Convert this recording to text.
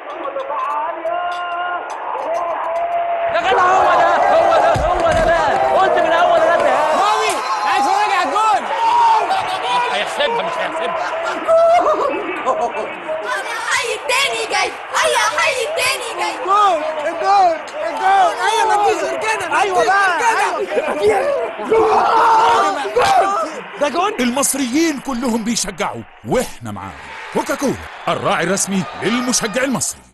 يا جدع هو ده هو ده هو ده بقى قلت من الاول يا ده مامي عايز اتفرج على الجول هيحسبها مش هيحسبها حي التاني جاي هيا حي التاني جاي جول الجول الجول ايوه ما تجيش غير كده ايوه بقى ده جون المصريين كلهم بيشجعوا واحنا معاهم كوكاكولا الراعي الرسمي للمشجع المصري